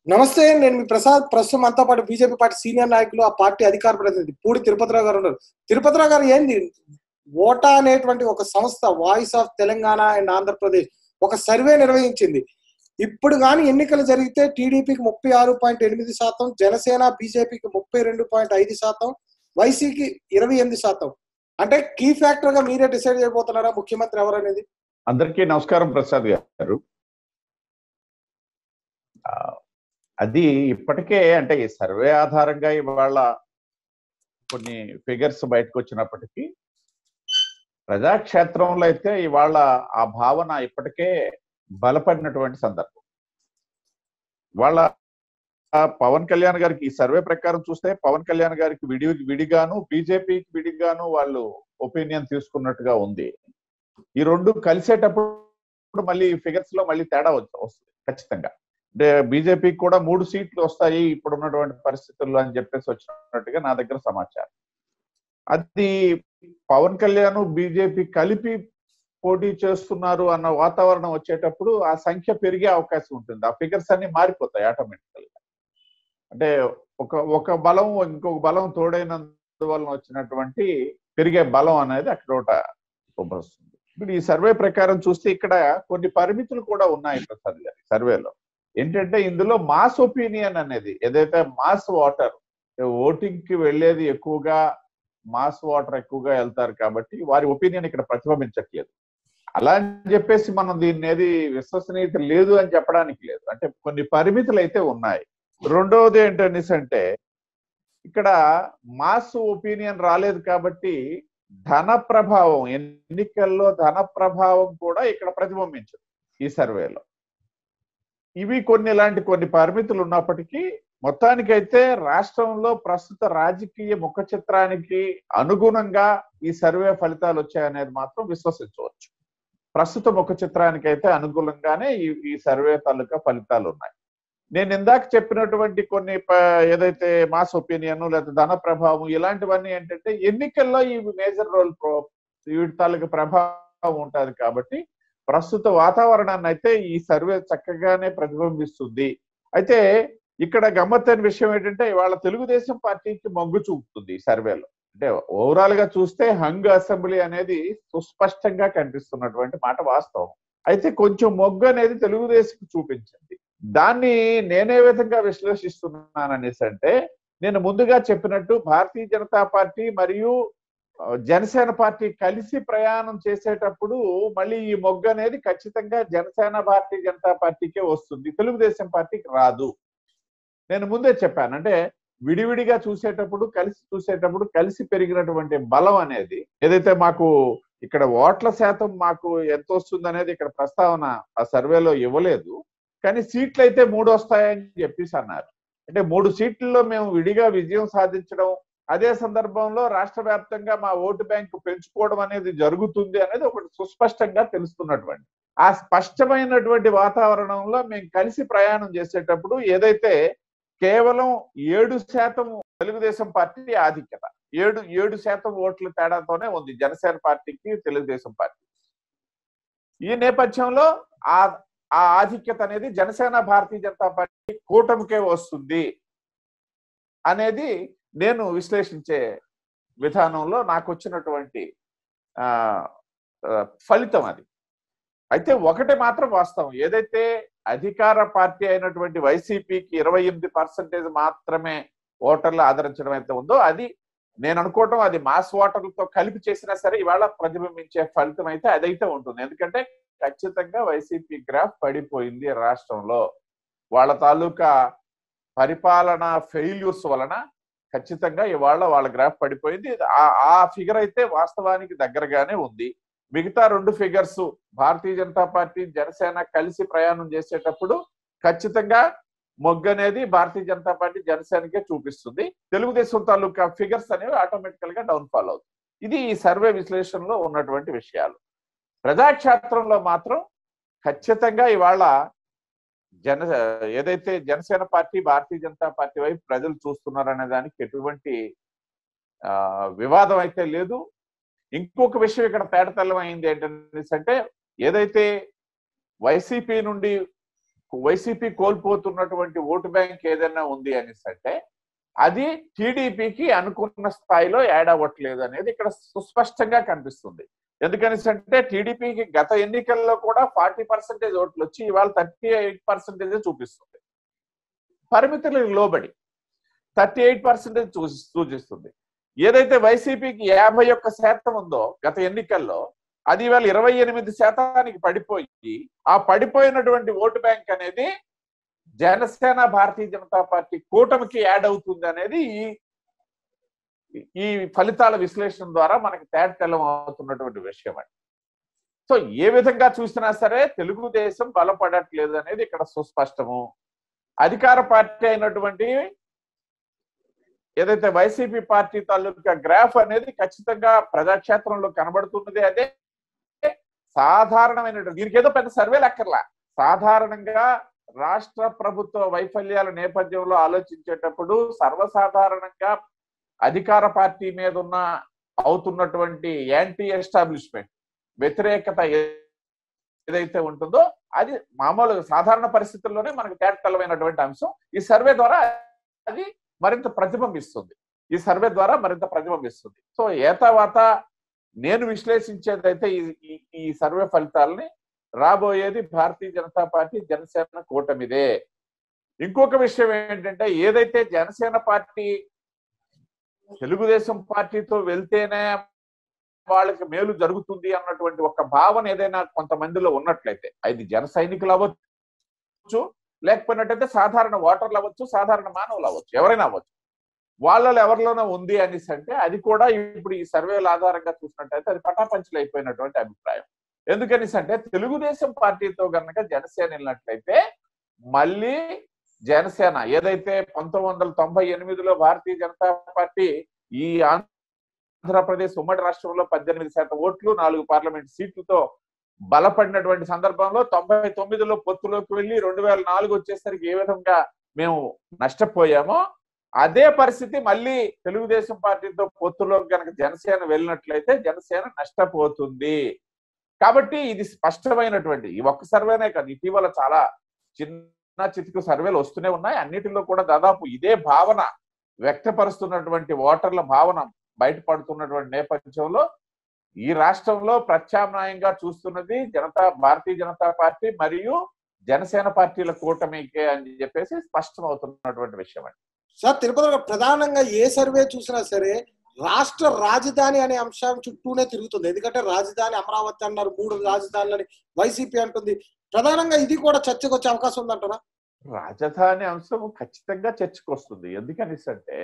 నమస్తే నేను మీ ప్రసాద్ ప్రస్తుతం మనతో పాటు బీజేపీ పార్టీ సీనియర్ నాయకులు ఆ పార్టీ అధికార ప్రతినిధి పూడి తిరుపతిరావు గారు ఉన్నారు తిరుపతిరావు గారు ఏంది ఓటా అనేటువంటి ఒక సంస్థ voice of Telangana and Andhra Pradesh ఒక సర్వే నిర్వహించింది ఇప్పుడు కానీ ఎన్నికలు జరిగితే టీడీపీకి ముప్పై ఆరు పాయింట్ ఎనిమిది శాతం జనసేన బీజేపీకి ముప్పై రెండు పాయింట్ ఐదు శాతం వైసీకి ఇరవై ఎనిమిది శాతం అంటే కీ ఫ్యాక్టర్ గా మీరే డిసైడ్ చేయబోతున్నారా ముఖ్యమంత్రి ఎవరనేది అందరికీ నమస్కారం ప్రసాద్ గారు ఆ, అది ఇప్పటికే అంటే ఈ సర్వే ఆధారంగా ఇవాళ కొన్ని ఫిగర్స్ బయటకు వచ్చినప్పటికీ ప్రజాక్షేత్రంలో అయితే ఇవాళ ఆ భావన ఇప్పటికే బలపడినటువంటి సందర్భం వాళ్ళ పవన్ కళ్యాణ్ గారికి ఈ సర్వే ప్రకారం చూస్తే పవన్ కళ్యాణ్ గారికి విడి విడిగాను బీజేపీకి విడిగాను వాళ్ళు ఒపీనియన్ తీసుకున్నట్టుగా ఉంది ఈ రెండు కలిసేటప్పుడు మళ్ళీ ఫిగర్స్ లో మళ్ళీ తేడా వచ్చ- వస్తుంది ఖచ్చితంగా అంటే బీజేపీకి కూడా మూడు సీట్లు వస్తాయి ఇప్పుడు ఉన్నటువంటి పరిస్థితుల్లో అని చెప్పేసి వచ్చినట్టుగా నా దగ్గర సమాచారం అది పవన్ కళ్యాణ్ బీజేపీ కలిపి పోటీ చేస్తున్నారు అన్న వాతావరణం వచ్చేటప్పుడు ఆ సంఖ్య పెరిగే అవకాశం ఉంటుంది ఆ ఫిగర్స్ అన్ని మారిపోతాయి ఆటోమేటికల్ గా అంటే ఒక ఒక బలం ఇంకొక బలం తోడైనందువలన వచ్చినటువంటి పెరిగే బలం అనేది అక్కడ ఒకట వస్తుంది ఇప్పుడు ఈ సర్వే ప్రకారం చూస్తే ఇక్కడ కొన్ని పరిమితులు కూడా ఉన్నాయి ప్రసాద్ గారి సర్వేలో ఏంటంటే ఇందులో మాస్ ఒపీనియన్ అనేది ఏదైతే మాస్ వాటర్ ఓటింగ్ కి వెళ్ళేది ఎక్కువగా మాస్ వాటర్ ఎక్కువగా వెళ్తారు కాబట్టి వారి ఒపీనియన్ ఇక్కడ ప్రతిబింబించట్లేదు అలా అని చెప్పేసి మనం దీన్ని ఏది విశ్వసనీయత లేదు అని చెప్పడానికి లేదు అంటే కొన్ని పరిమితులు అయితే ఉన్నాయి రెండవది ఏంటనేసి అంటే ఇక్కడ మాస్ ఒపీనియన్ రాలేదు కాబట్టి ధన ప్రభావం ఎన్నికల్లో ధన ప్రభావం కూడా ఇక్కడ ప్రతిబింబించదు ఈ సర్వేలో ఇవి కొన్ని ఇలాంటి కొన్ని పరిమితులు ఉన్నప్పటికీ మొత్తానికైతే రాష్ట్రంలో ప్రస్తుత రాజకీయ ముఖ చిత్రానికి అనుగుణంగా ఈ సర్వే ఫలితాలు వచ్చాయనేది మాత్రం విశ్వసించవచ్చు ప్రస్తుత ముఖ చిత్రానికి అయితే అనుకూలంగానే ఈ ఈ సర్వే తాలూకా ఫలితాలు ఉన్నాయి నేను ఇందాక చెప్పినటువంటి కొన్ని ప- ఏదైతే మాస్ ఒపీనియన్ లేదా ధన ప్రభావం ఇలాంటివన్నీ ఏంటంటే ఎన్నికల్లో ఈ మేజర్ రోల్ వీటి తాలూకా ప్రభావం ఉంటుంది కాబట్టి ప్రస్తుత వాతావరణాన్ని అయితే ఈ సర్వే చక్కగానే ప్రతిబింబిస్తుంది అయితే ఇక్కడ గమ్మత్తైన విషయం ఏంటంటే ఇవాళ తెలుగుదేశం పార్టీకి మొగ్గు చూపుతుంది ఈ సర్వేలో అంటే ఓవరాల్ గా చూస్తే హంగ్ అసెంబ్లీ అనేది సుస్పష్టంగా కనిపిస్తున్నటువంటి మాట వాస్తవం అయితే కొంచెం మొగ్గు అనేది తెలుగుదేశం చూపించింది దాన్ని నేనే విధంగా విశ్లేషిస్తున్నాను అనేసి అంటే నేను ముందుగా చెప్పినట్టు భారతీయ జనతా పార్టీ మరియు ఆ, జనసేన పార్టీ కలిసి ప్రయాణం చేసేటప్పుడు మళ్ళీ ఈ మొగ్గు అనేది ఖచ్చితంగా జనసేన భారతీయ జనతా పార్టీకే వస్తుంది తెలుగుదేశం పార్టీకి రాదు నేను ముందే చెప్పాను అంటే విడివిడిగా చూసేటప్పుడు కలిసి చూసేటప్పుడు కలిసి పెరిగినటువంటి బలం అనేది ఏదైతే మాకు ఇక్కడ ఓట్ల శాతం మాకు ఎంత వస్తుంది అనేది ఇక్కడ ప్రస్తావన ఆ సర్వేలో ఇవ్వలేదు కానీ సీట్లు అయితే మూడు వస్తాయని చెప్పేసి అన్నారు అంటే మూడు సీట్లలో మేము విడిగా విజయం సాధించడం అదే సందర్భంలో రాష్ట్ర వ్యాప్తంగా మా ఓటు బ్యాంకు పెంచుకోవడం అనేది జరుగుతుంది అనేది ఒకటి సుస్పష్టంగా తెలుస్తున్నటువంటి ఆ స్పష్టమైనటువంటి వాతావరణంలో మేము కలిసి ప్రయాణం చేసేటప్పుడు ఏదైతే కేవలం ఏడు శాతం తెలుగుదేశం పార్టీ ఆధిక్యత ఏడు ఏడు శాతం ఓట్ల తేడాతోనే ఉంది జనసేన పార్టీకి తెలుగుదేశం పార్టీ ఈ నేపథ్యంలో ఆ ఆ ఆధిక్యత అనేది జనసేన భారతీయ జనతా పార్టీ కూటమికే వస్తుంది అనేది నేను విశ్లేషించే విధానంలో నాకు వచ్చినటువంటి ఆ ఆ, ఫలితం అది అయితే ఒకటి మాత్రం వాస్తవం ఏదైతే అధికార పార్టీ అయినటువంటి వైసీపీకి ఇరవై ఎనిమిది పర్సెంటేజ్ మాత్రమే ఓటర్లు ఆదరించడం అయితే ఉందో అది నేను అనుకోవటం అది మాస్ ఓటర్లతో కలిపి చేసినా సరే ఇవాళ ప్రతిబింబించే ఫలితం అయితే అదైతే ఉంటుంది ఎందుకంటే ఖచ్చితంగా వైసీపీ గ్రాఫ్ పడిపోయింది రాష్ట్రంలో వాళ్ళ తాలూకా పరిపాలన ఫెయిల్యూర్స్ వలన ఖచ్చితంగా ఇవాళ వాళ్ళ గ్రాఫ్ పడిపోయింది ఆ- ఆ ఫిగర్ అయితే వాస్తవానికి దగ్గరగానే ఉంది మిగతా రెండు ఫిగర్స్ భారతీయ జనతా పార్టీ జనసేన కలిసి ప్రయాణం చేసేటప్పుడు ఖచ్చితంగా మొగ్గు అనేది భారతీయ జనతా పార్టీ జనసేనకే చూపిస్తుంది తెలుగుదేశం తాలూకా ఫిగర్స్ అనేవి ఆటోమేటికల్ గా డౌన్ ఫాల్ అవుతుంది ఇది ఈ సర్వే విశ్లేషణలో ఉన్నటువంటి విషయాలు ప్రజాక్షేత్రంలో మాత్రం ఖచ్చితంగా ఇవాళ జన ఏదైతే జనసేన పార్టీ భారతీయ జనతా పార్టీ వైపు ప్రజలు చూస్తున్నారనే దానికి ఎటువంటి ఆ, వివాదం అయితే లేదు ఇంకొక విషయం ఇక్కడ తేటతెల్లం అయింది ఏంటనేసి అంటే ఏదైతే వైసీపీ నుండి వైసీపీ కోల్పోతున్నటువంటి ఓటు బ్యాంక్ ఏదైనా ఉంది అనేసి అంటే అది టీడీపీకి అనుకున్న స్థాయిలో యాడ్ అవ్వట్లేదు అనేది ఇక్కడ సుస్పష్టంగా కనిపిస్తుంది ఎందుకనేసి అంటే టీడీపీకి గత ఎన్నికల్లో కూడా ఫార్టీ పర్సెంటేజ్ ఓట్లు వచ్చి ఇవాళ థర్టీ ఎయిట్ పర్సెంటేజ్ చూపిస్తుంది పరిమితులకు లోబడి థర్టీ ఎయిట్ పర్సెంటేజ్ సూచిస్తుంది ఏదైతే వైసీపీకి యాభై ఒక్క శాతం ఉందో గత ఎన్నికల్లో అది ఇవాళ ఇరవై ఎనిమిది శాతానికి పడిపోయి ఆ పడిపోయినటువంటి ఓటు బ్యాంక్ అనేది జనసేన భారతీయ జనతా పార్టీ కూటమికి యాడ్ అవుతుంది అనేది ఈ ఈ ఫలితాల విశ్లేషణ ద్వారా మనకి తేటతెల్లం అవుతున్నటువంటి విషయం అండి సో ఏ విధంగా చూసినా సరే తెలుగుదేశం బలపడట్లేదు అనేది ఇక్కడ సుస్పష్టము అధికార పార్టీ అయినటువంటి ఏదైతే వైసీపీ పార్టీ తాలూకా గ్రాఫ్ అనేది ఖచ్చితంగా ప్రజాక్షేత్రంలో కనబడుతున్నది అదే సాధారణమైన దీనికి ఏదో పెద్ద సర్వేలు అక్కర్లా సాధారణంగా రాష్ట్ర ప్రభుత్వ వైఫల్యాల నేపథ్యంలో ఆలోచించేటప్పుడు సర్వసాధారణంగా అధికార పార్టీ మీద ఉన్న అవుతున్నటువంటి యాంటీ ఎస్టాబ్లిష్మెంట్ వ్యతిరేకత ఏదైతే ఉంటుందో అది మామూలుగా సాధారణ పరిస్థితుల్లోనే మనకు తేటతెల్లమైనటువంటి అంశం ఈ సర్వే ద్వారా అది మరింత ప్రతిబింబిస్తుంది ఈ సర్వే ద్వారా మరింత ప్రతిబింబిస్తుంది సో ఏతావాత నేను విశ్లేషించేదైతే ఈ ఈ సర్వే ఫలితాలని రాబోయేది భారతీయ జనతా పార్టీ జనసేన కూటమిదే ఇంకొక విషయం ఏంటంటే ఏదైతే జనసేన పార్టీ తెలుగుదేశం పార్టీతో వెళ్తేనే వాళ్ళకి మేలు జరుగుతుంది అన్నటువంటి ఒక భావన ఏదైనా కొంతమందిలో ఉన్నట్లయితే అది జన సైనికులు అవ్వచ్చు లేకపోయినట్టయితే సాధారణ ఓటర్లు అవ్వచ్చు సాధారణ మానవులు అవ్వచ్చు ఎవరైనా అవ్వచ్చు వాళ్ళలో ఎవరిలోనో ఉంది అనేసి అంటే అది కూడా ఇప్పుడు ఈ సర్వేల ఆధారంగా చూసినట్టయితే అది పటాపంచలు అయిపోయినటువంటి అభిప్రాయం ఎందుకనేసి అంటే తెలుగుదేశం పార్టీతో గనక జనసేన వెళ్ళినట్లయితే మళ్ళీ జనసేన ఏదైతే పంతొమ్మిది వందల తొంభై ఎనిమిదిలో భారతీయ జనతా పార్టీ ఈ ఆంధ్రప్రదేశ్ ఉమ్మడి రాష్ట్రంలో పద్దెనిమిది శాతం ఓట్లు నాలుగు పార్లమెంట్ సీట్లతో బలపడినటువంటి సందర్భంలో తొంభై తొమ్మిదిలో పొత్తులోకి వెళ్ళి రెండు వేల నాలుగు వచ్చేసరికి ఏ విధంగా మేము నష్టపోయామో అదే పరిస్థితి మళ్ళీ తెలుగుదేశం పార్టీతో పొత్తులోకి కనుక జనసేన వెళ్ళినట్లయితే జనసేన నష్టపోతుంది కాబట్టి ఇది స్పష్టమైనటువంటి ఈ ఒక్క సర్వేనే కాదు ఇటీవల చాలా చిన్న చితుకు సర్వేలు వస్తూనే ఉన్నాయి అన్నిటిలో కూడా దాదాపు ఇదే భావన వ్యక్తపరుస్తున్నటువంటి ఓటర్ల భావన బయటపడుతున్నటువంటి నేపథ్యంలో ఈ రాష్ట్రంలో ప్రత్యామ్నాయంగా చూస్తున్నది జనతా భారతీయ జనతా పార్టీ మరియు జనసేన పార్టీల కూటమికే అని చెప్పేసి స్పష్టమవుతున్నటువంటి విషయం అండి సార్ తిరుపతిలో ప్రధానంగా ఏ సర్వే చూసినా సరే రాష్ట్ర రాజధాని అనే అంశం చుట్టూనే తిరుగుతుంది ఎందుకంటే రాజధాని అమరావతి అన్నారు మూడు రాజధానులని వైసీపీ అంటుంది ప్రధానంగా ఇది కూడా చర్చకు వచ్చే అవకాశం ఉందంటారా రాజధాని అంశం ఖచ్చితంగా చర్చకు వస్తుంది ఎందుకనేసి అంటే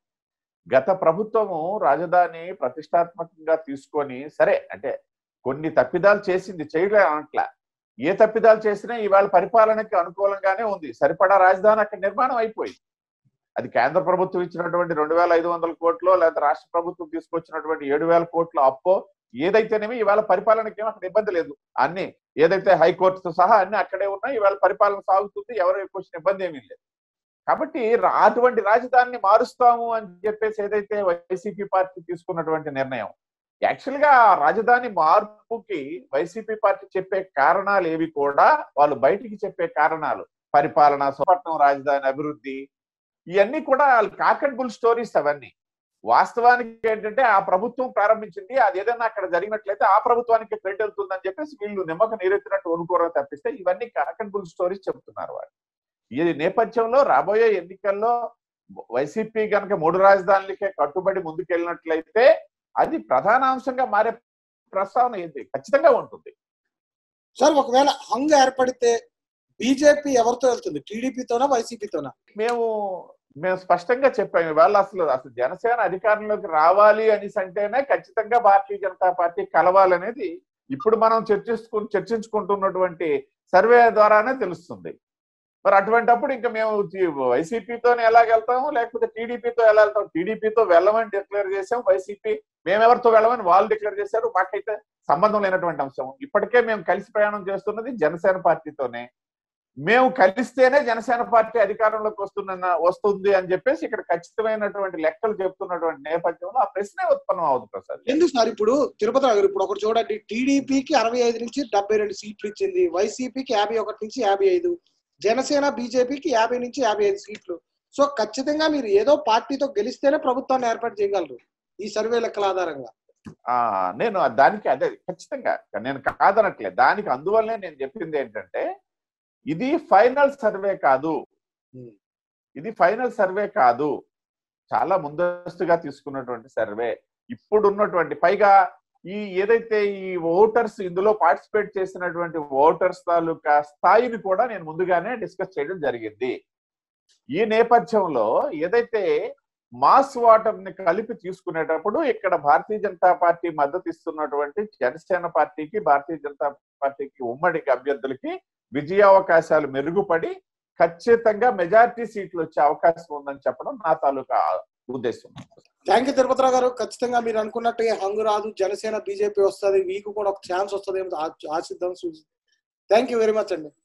గత ప్రభుత్వము రాజధాని ప్రతిష్టాత్మకంగా తీసుకొని సరే అంటే కొన్ని తప్పిదాలు చేసింది చేయలే అనట్లా ఏ తప్పిదాలు చేసినా ఇవాళ పరిపాలనకి అనుకూలంగానే ఉంది సరిపడా రాజధాని అక్కడ నిర్మాణం అయిపోయింది అది కేంద్ర ప్రభుత్వం ఇచ్చినటువంటి రెండు వేల ఐదు వందల కోట్లు లేదా రాష్ట్ర ప్రభుత్వం తీసుకొచ్చినటువంటి ఏడు వేల కోట్ల అప్పో ఏదైతేనేమి ఇవాళ పరిపాలనకి ఏమీ అక్కడ ఇబ్బంది లేదు అన్ని ఏదైతే హైకోర్టుతో సహా అన్ని అక్కడే ఉన్నాయి ఇవాళ పరిపాలన సాగుతుంది ఎవరు వచ్చిన ఇబ్బంది ఏమీ లేదు కాబట్టి అటువంటి రాజధానిని మారుస్తాము అని చెప్పేసి ఏదైతే వైసీపీ పార్టీ తీసుకున్నటువంటి నిర్ణయం యాక్చువల్ గా రాజధాని మార్పుకి వైసీపీ పార్టీ చెప్పే కారణాలు ఏవి కూడా వాళ్ళు బయటికి చెప్పే కారణాలు పరిపాలన సుపట్నం రాజధాని అభివృద్ధి ఇవన్నీ కూడా కాకట్ బుల్ స్టోరీస్ అవన్నీ వాస్తవానికి ఏంటంటే ఆ ప్రభుత్వం ప్రారంభించింది అది ఏదైనా అక్కడ జరిగినట్లయితే ఆ ప్రభుత్వానికి క్రెడిట్ వెళ్తుందని చెప్పేసి వీళ్ళు నిమ్మక నీరెత్తినట్టు అనుకోవడం తప్పిస్తే ఇవన్నీ కాకట్ బుల్ స్టోరీస్ చెప్తున్నారు వాళ్ళు ఈ నేపథ్యంలో రాబోయే ఎన్నికల్లో వైసీపీ కనుక మూడు రాజధానులకే కట్టుబడి ముందుకెళ్ళినట్లయితే అది ప్రధాన అంశంగా మారే ప్రస్తావన ఏంటి ఖచ్చితంగా ఉంటుంది సార్ ఒకవేళ హంగ్ ఏర్పడితే బీజేపీ ఎవరితో వెళ్తుంది టీడీపీతోనా వైసీపీతోనా మేము మేము స్పష్టంగా చెప్పాము ఇవాళ అసలు అసలు జనసేన అధికారంలోకి రావాలి అనేసి అంటేనే ఖచ్చితంగా భారతీయ జనతా పార్టీ కలవాలనేది ఇప్పుడు మనం చర్చిస్తు చర్చించుకుంటున్నటువంటి సర్వే ద్వారానే తెలుస్తుంది మరి అటువంటప్పుడు ఇంకా మేము వైసీపీతోనే ఎలా వెళ్తాము లేకపోతే టీడీపీతో ఎలా వెళ్తాం టీడీపీతో వెళ్ళమని డిక్లేర్ చేసాం వైసీపీ మేమెవరితో వెళ్ళమని వాళ్ళు డిక్లేర్ చేశారు మాకైతే సంబంధం లేనటువంటి అంశం ఇప్పటికే మేము కలిసి ప్రయాణం చేస్తున్నది జనసేన పార్టీతోనే మేము కలిస్తేనే జనసేన పార్టీ అధికారంలోకి వస్తున్న వస్తుంది అని చెప్పేసి ఇక్కడ ఖచ్చితమైనటువంటి లెక్కలు చెప్తున్నటువంటి నేపథ్యంలో ఆ ప్రశ్నే ఉత్పన్నం అవుతుంది ప్రసాద్ ఎందుకు సార్ ఇప్పుడు తిరుపతి గారు ఇప్పుడు ఒకటి చూడండి టీడీపీకి అరవై ఐదు నుంచి డెబ్బై రెండు సీట్లు ఇచ్చింది వైసీపీకి యాభై ఒకటి నుంచి యాభై ఐదు జనసేన బీజేపీకి యాభై నుంచి యాభై ఐదు సీట్లు సో ఖచ్చితంగా మీరు ఏదో పార్టీతో గెలిస్తేనే ప్రభుత్వాన్ని ఏర్పాటు చేయగలరు ఈ సర్వే లెక్కల ఆధారంగా ఆ నేను దానికి అదే ఖచ్చితంగా నేను కాదనట్లేదు దానికి అందువల్లనే నేను చెప్పింది ఏంటంటే ఇది ఫైనల్ సర్వే కాదు ఉమ్. ఇది ఫైనల్ సర్వే కాదు చాలా ముందస్తుగా తీసుకున్నటువంటి సర్వే ఇప్పుడు ఉన్నటువంటి పైగా ఈ ఏదైతే ఈ ఓటర్స్ ఇందులో పార్టిసిపేట్ చేసినటువంటి ఓటర్స్ తాలూకా స్థాయిని కూడా నేను ముందుగానే డిస్కస్ చేయడం జరిగింది ఈ నేపథ్యంలో ఏదైతే మాస్ వాటర్ ని కలిపి తీసుకునేటప్పుడు ఇక్కడ భారతీయ జనతా పార్టీ మద్దతు ఇస్తున్నటువంటి జనసేన పార్టీకి భారతీయ జనతా పార్టీకి ఉమ్మడి అభ్యర్థులకి విజయావకాశాలు మెరుగుపడి ఖచ్చితంగా మెజారిటీ సీట్లు వచ్చే అవకాశం ఉందని చెప్పడం నా తాలూకా ఉద్దేశం థ్యాంక్ యూ తిరుపతిరావు గారు ఖచ్చితంగా మీరు అనుకున్నట్టుగా హంగు రాదు జనసేన బీజేపీ వస్తుంది మీకు కూడా ఒక ఛాన్స్ వస్తుంది ఆశిద్దాం థ్యాంక్ యూ వెరీ మచ్ అండి